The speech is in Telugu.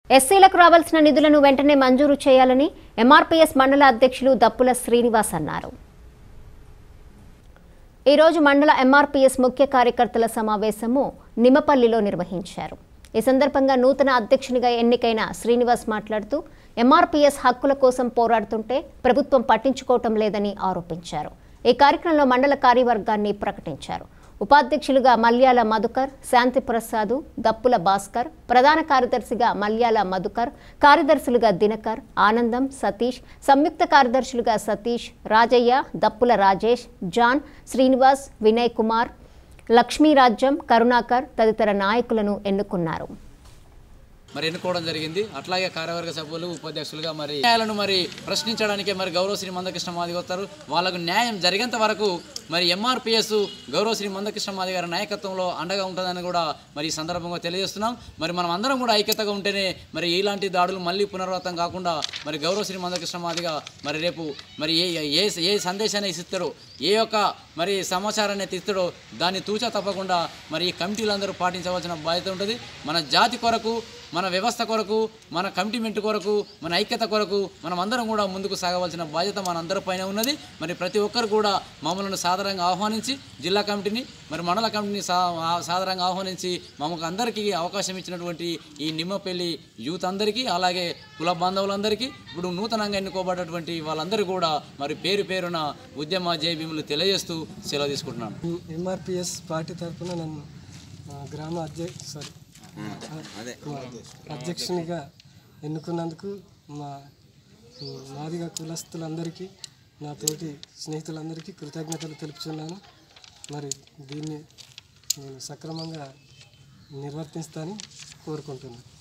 ఎస్సీలకు రావాల్సిన నిధులను వెంటనే మంజూరు చేయాలని ఎంఆర్పీఎస్ మండల అధ్యక్షులు దప్పుల శ్రీనివాస్ అన్నారు ఈరోజు మండల ఎంఆర్పీఎస్ ముఖ్య కార్యకర్తల సమావేశము నిమ్మపల్లిలో నిర్వహించారు ఈ సందర్భంగా నూతన అధ్యక్షునిగా ఎన్నికైన శ్రీనివాస్ మాట్లాడుతూ ఎంఆర్పీఎస్ హక్కుల కోసం పోరాడుతుంటే ప్రభుత్వం పట్టించుకోవటం లేదని ఆరోపించారు ఈ కార్యక్రమంలో మండల కార్యవర్గాన్ని ప్రకటించారు ఉపాధ్యక్షులుగా మల్యాల మధుకర్ శాంతి ప్రసాద్ దప్పుల భాస్కర్ ప్రధాన కార్యదర్శిగా మల్యాల మధుకర్ కార్యదర్శులుగా దినకర్ ఆనందం సతీష్ సంయుక్త కార్యదర్శులుగా సతీష్ రాజయ్య దప్పుల రాజేష్ జాన్ శ్రీనివాస్ వినయ్ కుమార్ లక్ష్మీరాజ్యం కరుణాకర్ తదితర నాయకులను ఎన్నుకున్నారు మరి ఎన్నుకోవడం జరిగింది అట్లాగే కార్యవర్గ సభ్యులు ఉపాధ్యక్షులుగా మరి న్యాయాలను మరి ప్రశ్నించడానికే మరి గౌరవశ్రీ మందకృష్ణ మాది వస్తారు వాళ్ళకు న్యాయం జరిగేంత వరకు మరి ఎంఆర్పిఎస్ గౌరవశ్రీ మందకృష్ణ మాది గారి నాయకత్వంలో అండగా ఉంటుందని కూడా మరి ఈ సందర్భంగా తెలియజేస్తున్నాం మరి మనం అందరం కూడా ఐక్యతగా ఉంటేనే మరి ఇలాంటి దాడులు మళ్ళీ పునరావృతం కాకుండా మరి గౌరవశ్రీ మందకృష్ణ మాదిగా మరి రేపు మరి ఏ ఏ ఏ సందేశాన్ని ఇస్తారో ఏ యొక్క మరి సమాచారాన్ని తీస్తాడో దాన్ని తూచా తప్పకుండా మరి ఈ కమిటీలందరూ పాటించవలసిన బాధ్యత ఉంటుంది మన జాతి కొరకు మన వ్యవస్థ కొరకు మన కమిటీమెంట్ కొరకు మన ఐక్యత కొరకు మనం అందరం కూడా ముందుకు సాగవలసిన బాధ్యత మన అందరి పైన ఉన్నది మరి ప్రతి ఒక్కరు కూడా మమ్మల్ని సాధారణంగా ఆహ్వానించి జిల్లా కమిటీని మరి మండల కమిటీని సా ఆ- సాధారణంగా ఆహ్వానించి మమ్మకు అందరికీ అవకాశం ఇచ్చినటువంటి ఈ నిమ్మపల్లి యూత్ అందరికీ అలాగే కుల బాంధవులందరికీ ఇప్పుడు నూతనంగా ఎన్నుకోబడ్డటువంటి వాళ్ళందరూ కూడా మరి పేరు పేరున ఉద్యమ జయభీములు తెలియజేస్తూ సెలవు తీసుకుంటున్నాను ఎంఆర్పిఎస్ పార్టీ తరఫున నన్ను ఆ, గ్రామ అధ్యక్ష సారీ అధ్యక్షునిగా ఎన్నుకున్నందుకు మా ఉమ్, మాదిగ కులస్తులందరికీ నా తోటి స్నేహితులందరికీ కృతజ్ఞతలు తెలుపుతున్నాను మరి దీన్ని నేను సక్రమంగా నిర్వర్తిస్తానని కోరుకుంటున్నాను